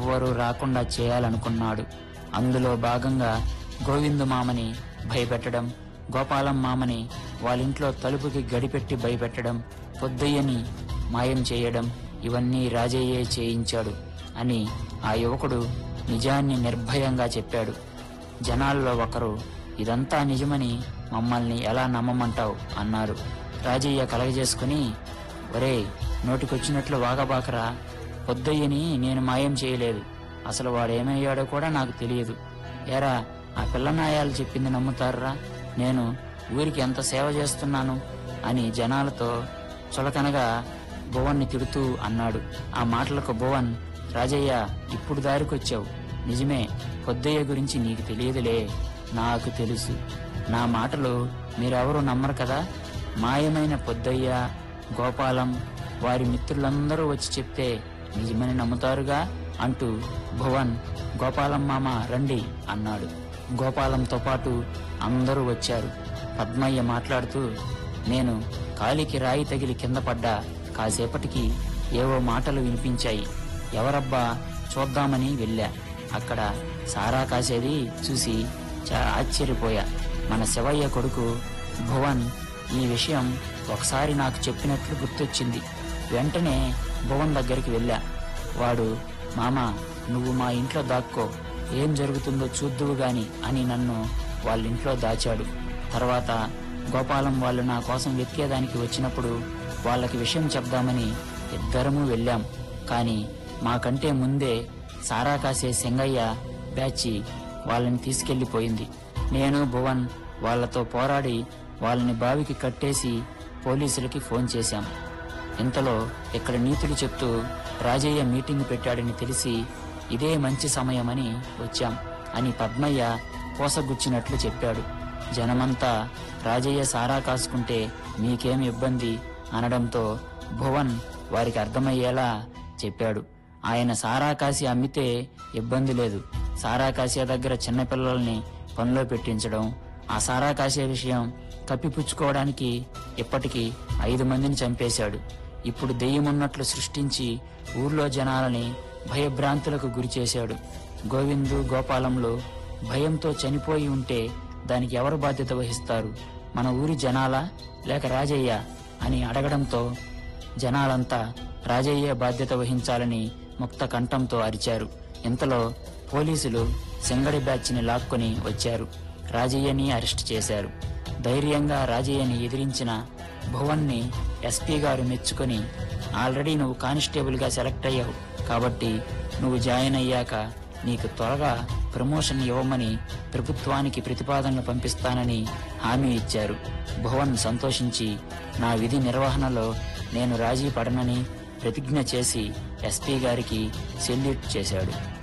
ఎవ్వరూ రాకుండా చేయాలనుకున్నాడు అందులో భాగంగా గోవిందు మామని భయపెట్టడం గోపాలం మామని వాళ్ళింట్లో తలుపుకి గడిపెట్టి భయపెట్టడం పొద్దయ్యని మాయం చేయడం ఇవన్నీ రాజయ్యే చేయించాడు అని ఆ యువకుడు నిజాన్ని నిర్భయంగా చెప్పాడు జనాల్లో ఒకరు ఇదంతా నిజమని మమ్మల్ని ఎలా నమ్మమంటావు అన్నారు రాజయ్య కలగజేసుకుని ఒరే నోటికొచ్చినట్లు వాగబాకరా పొద్దయ్యని నేను మాయం చేయలేదు అసలు వాడేమయ్యాడో కూడా నాకు తెలియదు ఏరా ఆ పిల్లనాయాలు చెప్పింది నమ్ముతారా నేను ఊరికి ఎంత సేవ చేస్తున్నాను అని జనాలతో చులకనగా భువన్ని తిడుతూ అన్నాడు ఆ మాటలకు భువన్ రాజయ్య ఇప్పుడు దారికొచ్చావు నిజమే పొద్దయ్య గురించి నీకు తెలియదులే నాకు తెలుసు నా మాటలు మీరెవరూ నమ్మరు కదా మాయమైన పొద్దయ్య గోపాలం వారి మిత్రులందరూ వచ్చి చెప్తే నిజమని నమ్ముతారుగా అంటూ భువన్ గోపాలం మామ రండి అన్నాడు గోపాలంతో పాటు అందరూ వచ్చారు పద్మయ్య మాట్లాడుతూ నేను కాలికి రాయి తగిలి కింద పడ్డా కాసేపటికి ఏవో మాటలు వినిపించాయి ఎవరబ్బా చూద్దామని వెళ్ళా అక్కడ సారా కాసేది చూసి చాలా ఆశ్చర్యపోయా మన శివయ్య కొడుకు భువన్ ఈ విషయం ఒకసారి నాకు చెప్పినట్లు గుర్తొచ్చింది వెంటనే భువన్ దగ్గరికి వెళ్ళా వాడు మామ నువ్వు మా ఇంట్లో దాక్కో ఏం జరుగుతుందో చూద్దువు గాని అని నన్ను వాళ్ళ ఇంట్లో దాచాడు తర్వాత గోపాలం వాళ్ళు నా కోసం వెతికేదానికి వచ్చినప్పుడు వాళ్ళకి విషయం చెప్దామని ఇద్దరము వెళ్ళాం కానీ మాకంటే ముందే సారా కాసే సింగయ్య బ్యాచి వాళ్ళని తీసుకెళ్లిపోయింది నేను భువన్ వాళ్ళతో పోరాడి వాళ్ళని బావికి కట్టేసి పోలీసులకి ఫోన్ చేశాం ఇంతలో ఇక్కడ నీతులు చెప్తూ రాజయ్య మీటింగ్ పెట్టాడని తెలిసి ఇదే మంచి సమయమని వచ్చాం అని పద్మయ్య పోసగుచ్చినట్లు చెప్పాడు జనమంతా రాజయ్య సారా కాసుకుంటే మీకేం ఇబ్బంది అనడంతో భువన్ వారికి అర్థమయ్యేలా చెప్పాడు ఆయన సారా కాసి అమ్మితే ఇబ్బంది లేదు సారా కాసే దగ్గర చిన్నపిల్లల్ని పనిలో పెట్టించడం ఆ సారా కాసే విషయం కప్పిపుచ్చుకోవడానికి ఇప్పటికి ఐదు మందిని చంపేశాడు ఇప్పుడు దెయ్యమున్నట్లు సృష్టించి ఊర్లో జనాలని భయభ్రాంతులకు గురిచేశాడు గోవిందు గోపాలంలో భయంతో చనిపోయి ఉంటే దానికి ఎవరు బాధ్యత వహిస్తారు మన ఊరి జనాలా లేక రాజయ్య అని అడగడంతో జనాలంతా రాజయ్య బాధ్యత వహించాలని ముక్త కంఠంతో అరిచారు ఇంతలో పోలీసులు సింగడి బ్యాచ్ని లాక్కొని వచ్చారు రాజయ్యని అరెస్ట్ చేశారు ధైర్యంగా రాజయ్యని ఎదిరించిన భువన్ని ఎస్పీ గారు మెచ్చుకొని ఆల్రెడీ నువ్వు కానిస్టేబుల్గా సెలెక్ట్ అయ్యావు కాబట్టి నువ్వు జాయిన్ అయ్యాక నీకు త్వరగా ప్రమోషన్ ఇవ్వమని ప్రభుత్వానికి ప్రతిపాదనలు పంపిస్తానని హామీ ఇచ్చారు భువన్ సంతోషించి నా విధి నిర్వహణలో నేను రాజీ పడనని ప్రతిజ్ఞ చేసి ఎస్పీ గారికి సెల్యూట్ చేశాడు